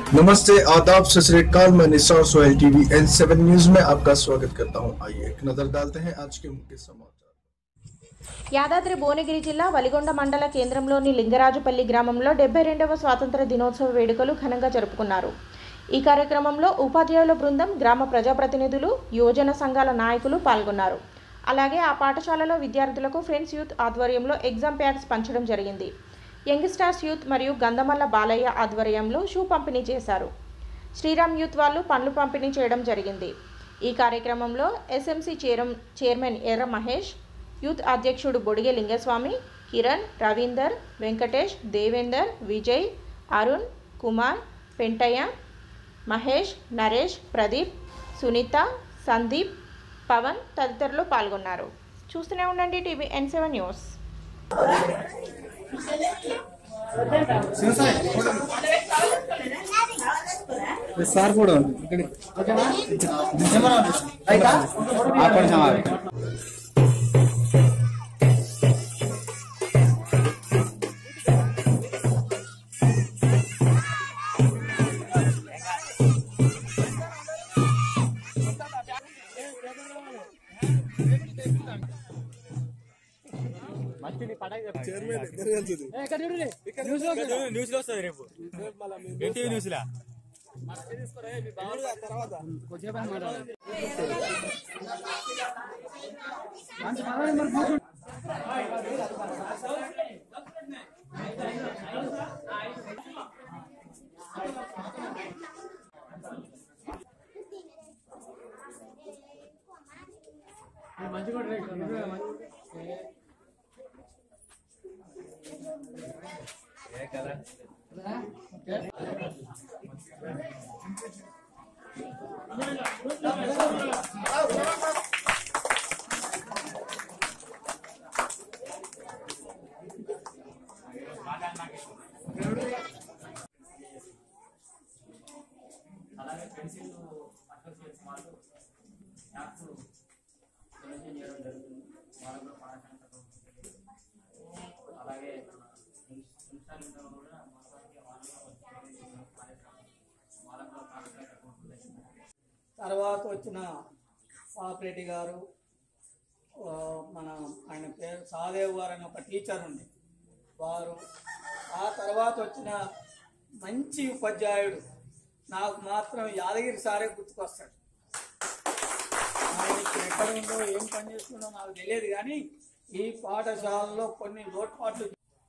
नमस्ते आदाब सत श्रीकाल मैं Nisar Sohail TV N seven news में आपका स्वागत करता हूं आइए एक नजर डालते हैं आज के मुख्य समाचार యాదాద్రి భువనగిరి జిల్లా వలిగొండ మండల కేంద్రంలోని లింగరాజుపల్లి గ్రామంలో డెబ్బై రెండవ స్వాతంత్ర దినోత్సవ వేడుకలు ఘనంగా జరుపుకున్నారు ఈ కార్యక్రమంలో ఉపాధ్యాయుల బృందం గ్రామ ప్రజాప్రతినిధులు యువజన సంఘాల నాయకులు పాల్గొన్నారు అలాగే ఆ పాఠశాలలో విద్యార్థులకు ఫ్రెండ్స్ యూత్ ఆధ్వర్యంలో ఎగ్జామ్ ప్యాడ్స్ పంచడం జరిగింది యంగ్ స్టార్స్ యూత్ మరియు గంధమల్ల బాలయ్య ఆధ్వర్యంలో షూ పంపిణీ చేశారు శ్రీరామ్ యూత్ వాళ్ళు పండ్లు పంపిణీ చేయడం జరిగింది ఈ కార్యక్రమంలో ఎస్ఎంసీ చైరం చైర్మన్ ఎర్ర మహేష్ యూత్ అధ్యక్షుడు బొడిగె లింగస్వామి కిరణ్ రవీందర్ వెంకటేష్ దేవేందర్ విజయ్ అరుణ్ కుమార్ పెంటయ్య మహేష్ నరేష్ ప్రదీప్ సునీత సందీప్ పవన్ తదితరులు పాల్గొన్నారు చూస్తూనే ఉండండి TV N seven news sir కూడా ఇక్కడ అక్కడ సమావేశం న్యూస్ లో వస్తుంది రేపు ఎన్టీవీ న్యూస్ లా తర్వాత వచ్చిన పాపిరెడ్డి గారు ఆ, మన ఆయన పేరు సాదేవ్ గారు అని ఒక టీచర్ ఉంది వారు ఆ తర్వాత వచ్చిన మంచి ఉపాధ్యాయుడు నాకు మాత్రం యాదగిరి సారే గుర్తుకొస్తాడు ఆయన ఇప్పుడు ఎక్కడ ఉందో ఏం పని చేస్తుండో నాకు తెలియదు కానీ ఈ పాఠశాలలో కొన్ని లోటుపాట్లు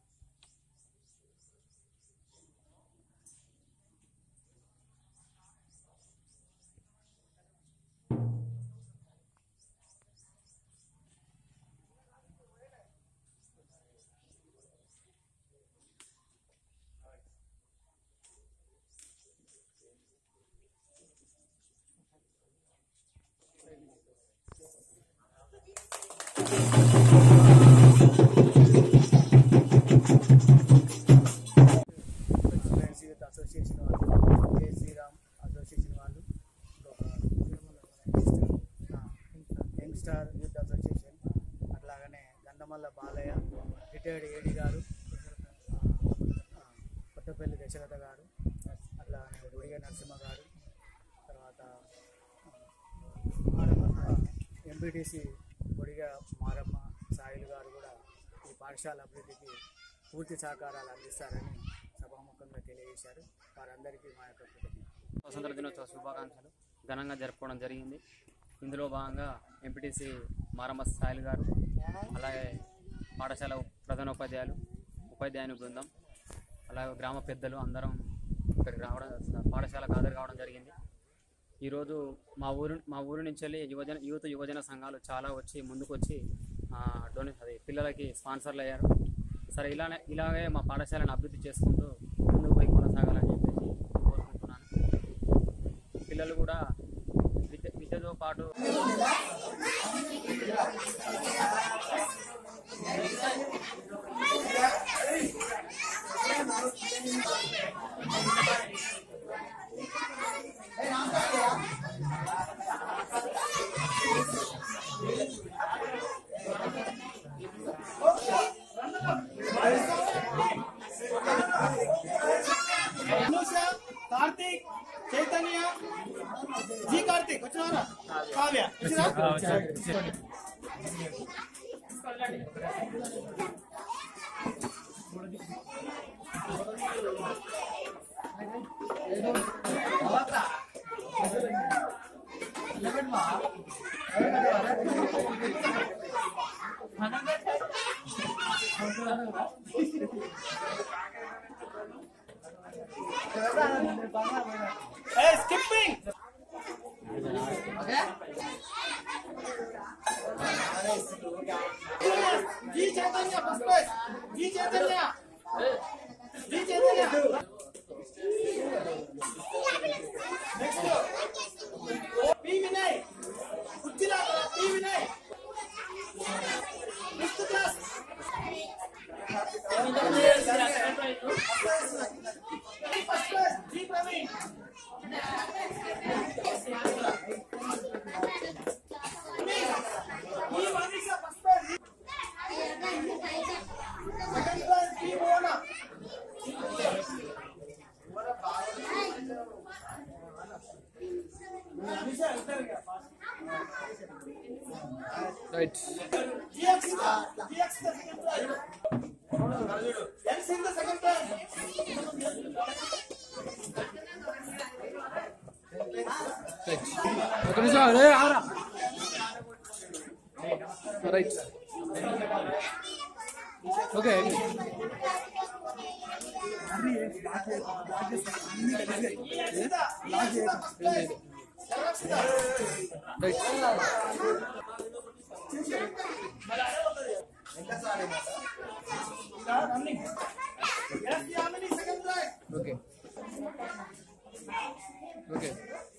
ఫ్రెండ్స్ యూత్ అసోసియేషన్ వాళ్ళు జై శ్రీరామ్ అసోసియేషన్ వాళ్ళు యంగ్ స్టార్ యూత్ అసోసియేషన్ అట్లాగనే గంధమల్ల బాలయ్య రిటైర్డ్ ఏడి గారు ఆ, కొత్తపల్లి దశరథ గారు అట్లాగనే రొడిగ నరసింహ గారు తర్వాత ఎంపీటీసీ బొడిగ మారమ్మ సాయిల్ గారు కూడా ఈ పాఠశాల అభివృద్ధికి పూర్తి సహకారాలు అందిస్తారని సభాముఖంగా తెలియజేశారు వారందరికీ మా యొక్క కృతజ్ఞతలు స్వతంత్ర దినోత్సవ శుభాకాంక్షలు ఘనంగా జరుపుకోవడం జరిగింది ఇందులో భాగంగా ఎంపీటీసీ మారమ్మ సాయిల్ గారు అలాగే పాఠశాల ప్రధానోపాధ్యాయులు ఉపాధ్యాయుని బృందం అలాగే గ్రామ పెద్దలు అందరం ఇక్కడికి రావడం పాఠశాలకు హాజరు కావడం జరిగింది ఈరోజు మా ఊరు మా ఊరు నుంచి వెళ్ళి యువజన యూత్ యువజన సంఘాలు చాలా వచ్చి ముందుకు వచ్చి డొనే అది పిల్లలకి స్పాన్సర్లు అయ్యారు సరే ఇలానే ఇలాగే మా పాఠశాలను అభివృద్ధి చేసుకుంటూ ముందుకు పోయి కొనసాగాలని చెప్పేసి కోరుకుంటున్నాను పిల్లలు కూడా విద్య విద్యతో పాటు హర్ష కార్తీక్ చైతన్య జీ కార్తీక్ వచ్చినారా కావ్య వచ్చినా Hey, skipping! G Chaitanya, first place. G Chaitanya. G Chaitanya. Next. P Vinay. Uttira, P Vinay. Fifth class. First place. G Praveen. ఈ Manisha first prize second prize ఈ Mona right GX GX second prize else in the second prize ఒక నిమిషం రే ఆరా right okay right running S Yamini second prize okay okay